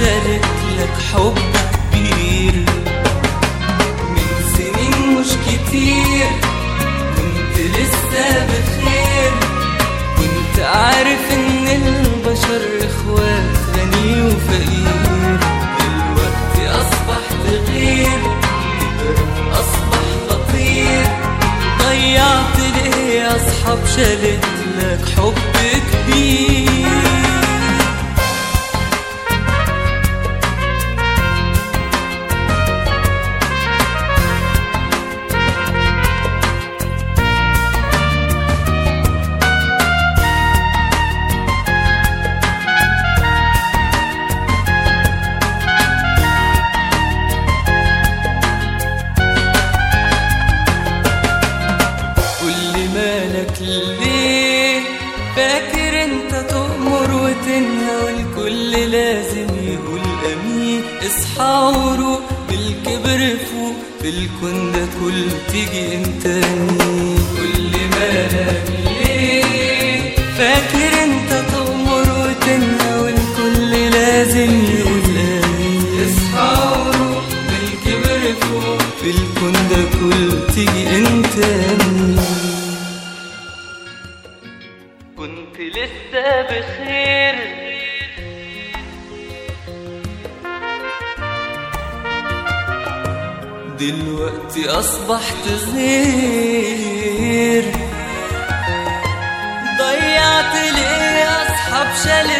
شالت لك حب كبير من سنين مش كتير كنت لسه بخير كنت عارف ان البشر اخوات غني وفقير دلوقتي اصبحت غير كبرت اصبح خطير ضيعت ليه اصحاب شالت لك حب كبير قول لي مالك ليه فاكر انت تؤمر وتنهى والكل لازم يقول امين اصحى وروق بالكبر فوق في الكون ده كله تيجي انت مين قول لي مالك ليه فاكر انت تؤمر وتنهى والكل لازم يقول امين اصحى وروق بالكبر فوق في الكون ده كله تيجي انت مين كنت لسه بخير دلوقتي أصبحت غير ضيعت ليه أصحاب شالت